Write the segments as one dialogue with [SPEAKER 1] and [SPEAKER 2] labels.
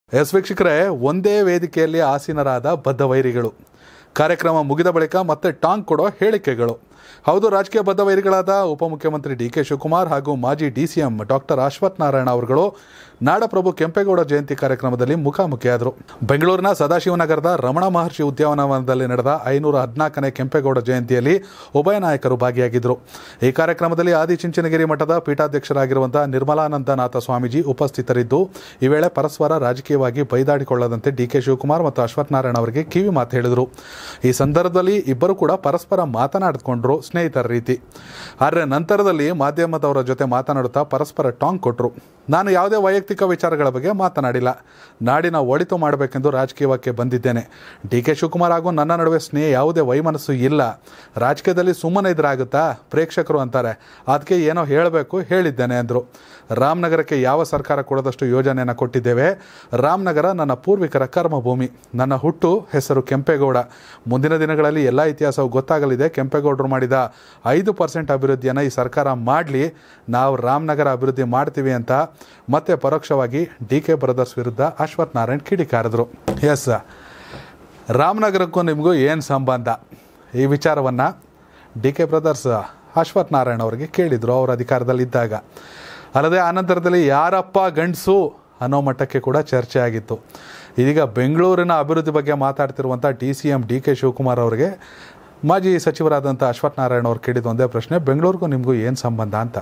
[SPEAKER 1] S ವೀಕ್ಷಕರೇ ಒಂದೇ ವೇದಿಕೆಯಲ್ಲಿ ಆಸೀನರಾದ ಬದ್ಧ ವೈರಿಗಳು ಕಾರ್ಯಕ್ರಮ ಮುಗಿದ ಬಳಿಕ ಮತ್ತೆ ಟಾಂಗ್ ಕೊಡೋ ಹೇಳಿಕೆಗಳು ಹೌದು ರಾಜಕೀಯ ಬದ್ಧ ವೈರಿಗಳಾದ ಉಪಮುಖ್ಯಮಂತ್ರಿ ಡಿ ಕೆ ಶಿವಕುಮಾರ್ ಹಾಗೂ ಮಾಜಿ D C M doctor Ashwath Narayana ಅವರುಗಳು ನಾಡಪ್ರಭು ಕೆಂಪೇಗೌಡ ಜಯಂತಿ ಕಾರ್ಯಕ್ರಮದಲ್ಲಿ ಮುಖಾಮುಖಿಯಾದರು ಬೆಂಗಳೂರಿನ ಸದಾಶಿವನಗರದ ರಮಣ ಮಹರ್ಷಿ ಉದ್ಯಾನವನದಲ್ಲಿ ನಡೆದ ಐನೂರ ಹದಿನಾಲ್ಕನೇ ಕೆಂಪೇಗೌಡ ಜಯಂತಿಯಲ್ಲಿ ಉಭಯ ನಾಯಕರು ಭಾಗಿಯಾಗಿದ್ದರು ಈ ಕಾರ್ಯಕ್ರಮದಲ್ಲಿ ಆದಿಚುಂಚನಗಿರಿ ಮಠದ ಪೀಠಾಧ್ಯಕ್ಷರಾಗಿರುವಂತಹ ನಿರ್ಮಲಾನಂದನಾಥ ಸ್ವಾಮೀಜಿ ಉಪಸ್ಥಿತರಿದ್ದು ಈ ವೇಳೆ ಪರಸ್ಪರ ರಾಜಕೀಯವಾಗಿ ಬೈದಾಡಿಕೊಳ್ಳದಂತೆ ಡಿ ಕೆ ಶಿವಕುಮಾರ್ ಮತ್ತು ಅಶ್ವಥ್ ನಾರಾಯಣ ಅವರಿಗೆ ಕಿವಿ ಮಾತು ಹೇಳಿದರು ಈ ಸಂದರ್ಭದಲ್ಲಿ ಇಬ್ಬರು ಕೂಡ ಪರಸ್ಪರ ಮಾತನಾಡಿಕೊಂಡ್ರು ಸ್ನೇಹಿತರ ರೀತಿ ಆದರೆ ನಂತರದಲ್ಲಿ ಮಾಧ್ಯಮದವರ ಜೊತೆ ಮಾತನಾಡುತ್ತಾ ಪರಸ್ಪರ ಟಾಂಗ್ ಕೊಟ್ಟರು ನಾನು ಯಾವುದೇ ವೈಯಕ್ತಿಕ ವಿಚಾರಗಳ ಬಗ್ಗೆ ಮಾತನಾಡಿಲ್ಲ ನಾಡಿನ ಒಳಿತು ಮಾಡಬೇಕೆಂದು ರಾಜಕೀಯಕ್ಕೆ ಬಂದಿದ್ದೇನೆ ಡಿ ಕೆ ಶಿವಕುಮಾರ್ ಹಾಗೂ ನನ್ನ ನಡುವೆ ಸ್ನೇಹ ಯಾವುದೇ ವೈಮನಸ್ಸು ಇಲ್ಲ ರಾಜಕೀಯದಲ್ಲಿ ಸುಮ್ಮನೆ ಇದ್ರಾಗುತ್ತಾ ಪ್ರೇಕ್ಷಕರು ಅಂತಾರೆ ಅದಕ್ಕೆ ಏನೋ ಹೇಳಬೇಕು ಹೇಳಿದ್ದೇನೆ ಅಂದರು ರಾಮನಗರಕ್ಕೆ ಯಾವ ಸರ್ಕಾರ ಕೊಡದಷ್ಟು ಯೋಜನೆಯನ್ನು ಕೊಟ್ಟಿದ್ದೇವೆ ರಾಮನಗರ ನನ್ನ ಪೂರ್ವಿಕರ ಕರ್ಮಭೂಮಿ ನನ್ನ ಹುಟ್ಟು ಹೆಸರು ಕೆಂಪೇಗೌಡ ಮುಂದಿನ ದಿನಗಳಲ್ಲಿ ಎಲ್ಲ ಇತಿಹಾಸವು ಗೊತ್ತಾಗಲಿದೆ ಕೆಂಪೇಗೌಡರು ಮಾಡಿದ ಐದು ಪರ್ಸೆಂಟ್ ಅಭಿವೃದ್ಧಿಯನ್ನು ಈ ಸರ್ಕಾರ ಮಾಡಲಿ ನಾವು ರಾಮನಗರ ಅಭಿವೃದ್ಧಿ ಮಾಡ್ತೀವಿ ಅಂತ ಮತ್ತೆ ಪರೋಕ್ಷವಾಗಿ ಡಿ ಕೆ ಬ್ರದರ್ಸ್ ವಿರುದ್ಧ ಅಶ್ವಥ್ ನಾರಾಯಣ್ ಕಿಡಿಕಾರಿದ್ರು ಎಸ್ ರಾಮನಗರಕ್ಕೂ ನಿಮಗೂ ಏನು ಸಂಬಂಧ ಈ ವಿಚಾರವನ್ನು D K brothers Ashwath Narayan ಅವರಿಗೆ ಕೇಳಿದರು ಅವರು ಅಧಿಕಾರದಲ್ಲಿದ್ದಾಗ ಅಲ್ಲದೆ ಆನಂತರದಲ್ಲಿ ಯಾರಪ್ಪ ಗಂಡಸು ಅನ್ನೋ ಮಟ್ಟಕ್ಕೆ ಕೂಡ ಚರ್ಚೆ ಆಗಿತ್ತು ಇದೀಗ ಬೆಂಗಳೂರಿನ ಅಭಿವೃದ್ಧಿ ಬಗ್ಗೆ ಮಾತಾಡ್ತಿರುವಂಥ D C M D K Shivakumar ಅವರಿಗೆ ಮಾಜಿ ಸಚಿವರಾದಂಥ ಅಶ್ವಥ್ ನಾರಾಯಣ್ ಅವ್ರು ಕೇಳಿದ ಒಂದೇ ಪ್ರಶ್ನೆ ಬೆಂಗಳೂರಿಗೂ ನಿಮಗೂ ಏನು ಸಂಬಂಧ ಅಂತ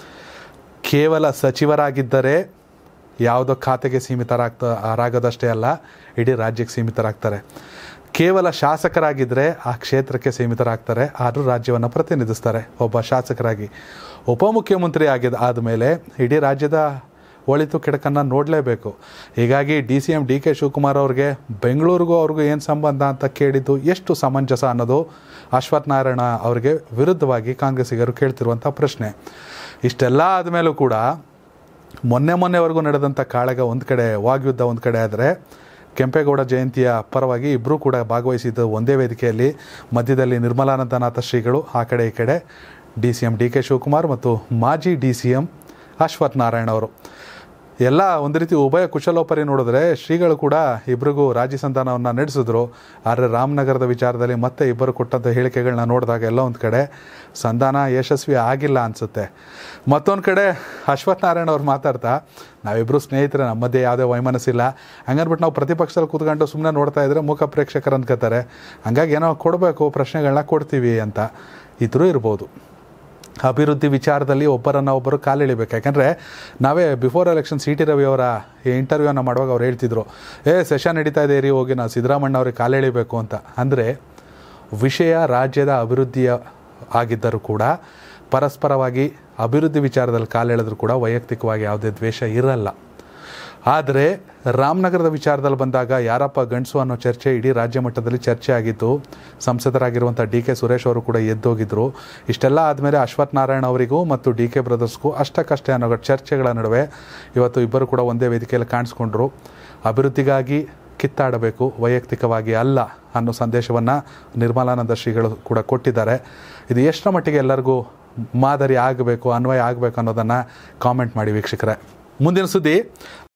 [SPEAKER 1] ಕೇವಲ ಸಚಿವರಾಗಿದ್ದರೆ ಯಾವುದೋ ಖಾತೆಗೆ ಸೀಮಿತರಾಗ್ತ ರಾಗೋದಷ್ಟೇ ಅಲ್ಲ ಇಡೀ ರಾಜ್ಯಕ್ಕೆ ಸೀಮಿತರಾಗ್ತಾರೆ ಕೇವಲ ಶಾಸಕರಾಗಿದ್ದರೆ ಆ ಕ್ಷೇತ್ರಕ್ಕೆ ಸೀಮಿತರಾಗ್ತಾರೆ ಆದರೂ ರಾಜ್ಯವನ್ನು ಪ್ರತಿನಿಧಿಸ್ತಾರೆ ಒಬ್ಬ ಶಾಸಕರಾಗಿ ಉಪಮುಖ್ಯಮಂತ್ರಿ ಆಗಿದ ಆದಮೇಲೆ ಇಡೀ ರಾಜ್ಯದ ಒಳಿತು ಕೆಡಕನ್ನು ನೋಡಲೇಬೇಕು ಹೀಗಾಗಿ D C M D K Shivakumar ಅವ್ರಿಗೆ ಬೆಂಗಳೂರಿಗೂ ಅವ್ರಿಗೂ ಏನು ಸಂಬಂಧ ಅಂತ ಕೇಳಿದ್ದು ಎಷ್ಟು ಸಮಂಜಸ ಅನ್ನೋದು ಅಶ್ವಥ್ ನಾರಾಯಣ ಅವರಿಗೆ ವಿರುದ್ಧವಾಗಿ ಕಾಂಗ್ರೆಸ್ಸಿಗರು ಕೇಳ್ತಿರುವಂಥ ಪ್ರಶ್ನೆ ಇಷ್ಟೆಲ್ಲ ಆದಮೇಲೂ ಕೂಡ ಮೊನ್ನೆ ಮೊನ್ನೆವರೆಗೂ ನಡೆದಂಥ ಕಾಳಗ ಒಂದು ಕಡೆ ವಾಗ್ಯುದ್ಧ ಒಂದು ಕಡೆ ಆದರೆ ಕೆಂಪೇಗೌಡ ಜಯಂತಿಯ ಪರವಾಗಿ ಇಬ್ಬರೂ ಕೂಡ ಭಾಗವಹಿಸಿದ್ದು ಒಂದೇ ವೇದಿಕೆಯಲ್ಲಿ ಮಧ್ಯದಲ್ಲಿ ನಿರ್ಮಲಾನಂದನಾಥ ಶ್ರೀಗಳು ಆ ಕಡೆ ಈ ಕಡೆ D C M D K Shivakumar ಮತ್ತು ಮಾಜಿ D C M Ashwath Narayana ಅವರು ಎಲ್ಲ ಒಂದು ರೀತಿ ಉಭಯ ಕುಶಲೋಪರಿ ನೋಡಿದ್ರೆ ಶ್ರೀಗಳು ಕೂಡ ಇಬ್ಬರಿಗೂ ರಾಜ್ಯ ಸಂಧಾನವನ್ನು ನಡೆಸಿದ್ರು ಆದರೆ ರಾಮನಗರದ ವಿಚಾರದಲ್ಲಿ ಮತ್ತೆ ಇಬ್ಬರು ಕೊಟ್ಟಂಥ ಹೇಳಿಕೆಗಳನ್ನ ನೋಡಿದಾಗ ಎಲ್ಲ ಒಂದು ಕಡೆ ಸಂಧಾನ ಯಶಸ್ವಿ ಆಗಿಲ್ಲ ಅನಿಸುತ್ತೆ ಮತ್ತೊಂದು ಕಡೆ ಅಶ್ವಥ್ ನಾರಾಯಣ ಅವ್ರು ಮಾತಾಡ್ತಾ ನಾವಿಬ್ಬರು ಸ್ನೇಹಿತರೆ ನಮ್ಮ ಮಧ್ಯೆ ಯಾವುದೇ ವೈಮನಸ್ಸಿಲ್ಲ ಹಂಗನ್ಬಿಟ್ಟು ನಾವು ಪ್ರತಿಪಕ್ಷದಲ್ಲಿ ಕೂತ್ಕೊಂಡು ಸುಮ್ಮನೆ ನೋಡ್ತಾ ಇದ್ರೆ ಮುಖ ಪ್ರೇಕ್ಷಕರು ಅನ್ಕೋತಾರೆ ಹಂಗಾಗಿ ಏನೋ ಕೊಡಬೇಕು ಪ್ರಶ್ನೆಗಳನ್ನ ಕೊಡ್ತೀವಿ ಅಂತ ಇದ್ರೂ ಇರ್ಬೋದು ಅಭಿವೃದ್ಧಿ ವಿಚಾರದಲ್ಲಿ ಒಬ್ಬರನ್ನ ಒಬ್ಬರು ಕಾಲೆಳಿಬೇಕು ಯಾಕಂದರೆ ನಾವೇ before election C T Ravi ಅವರ ಇಂಟರ್ವ್ಯೂನ ಮಾಡುವಾಗ ಅವ್ರು ಹೇಳ್ತಿದ್ರು ಏ ಸೆಷನ್ ನಡೀತಾ ಇದೆ ರೀ ಹೋಗಿ ನಾವು ಸಿದ್ದರಾಮಣ್ಣ ಅವ್ರಿಗೆ ಕಾಲೆಳಿಬೇಕು ಅಂತ ಅಂದರೆ ವಿಷಯ ರಾಜ್ಯದ ಅಭಿವೃದ್ಧಿಯ ಆಗಿದ್ದರೂ ಕೂಡ ಪರಸ್ಪರವಾಗಿ ಅಭಿವೃದ್ಧಿ ವಿಚಾರದಲ್ಲಿ ಕಾಲೆಳೆದರೂ ಕೂಡ ವೈಯಕ್ತಿಕವಾಗಿ ಯಾವುದೇ ದ್ವೇಷ ಇರಲ್ಲ ಆದರೆ ರಾಮನಗರದ ವಿಚಾರದಲ್ಲಿ ಬಂದಾಗ ಯಾರಪ್ಪ ಗಂಡಸು ಅನ್ನೋ ಚರ್ಚೆ ಇಡೀ ರಾಜ್ಯ ಮಟ್ಟದಲ್ಲಿ ಚರ್ಚೆ ಆಗಿತ್ತು ಸಂಸದರಾಗಿರುವಂಥ ಡಿ ಕೆ ಸುರೇಶ್ ಅವರು ಕೂಡ ಎದ್ದೋಗಿದ್ದರು ಇಷ್ಟೆಲ್ಲ ಆದಮೇಲೆ ಅಶ್ವಥ್ ನಾರಾಯಣ ಅವರಿಗೂ ಮತ್ತು ಡಿ ಕೆ ಬ್ರದರ್ಸ್ಗೂ ಅಷ್ಟಕ್ಕಷ್ಟೇ ಅನ್ನೋ ಚರ್ಚೆಗಳ ನಡುವೆ ಇವತ್ತು ಇಬ್ಬರು ಕೂಡ ಒಂದೇ ವೇದಿಕೆಯಲ್ಲಿ ಕಾಣಿಸ್ಕೊಂಡ್ರು ಅಭಿವೃದ್ಧಿಗಾಗಿ ಕಿತ್ತಾಡಬೇಕು ವೈಯಕ್ತಿಕವಾಗಿ ಅಲ್ಲ ಅನ್ನೋ ಸಂದೇಶವನ್ನು ನಿರ್ಮಲಾನಂದ ಶ್ರೀಗಳು ಕೂಡ ಕೊಟ್ಟಿದ್ದಾರೆ ಇದು ಎಷ್ಟರ ಮಟ್ಟಿಗೆ ಎಲ್ಲರಿಗೂ ಮಾದರಿ ಆಗಬೇಕು ಅನ್ವಯ ಆಗಬೇಕು ಅನ್ನೋದನ್ನು ಕಾಮೆಂಟ್ ಮಾಡಿ ವೀಕ್ಷಕರೇ ಮುಂದಿನ ಸುದ್ದಿ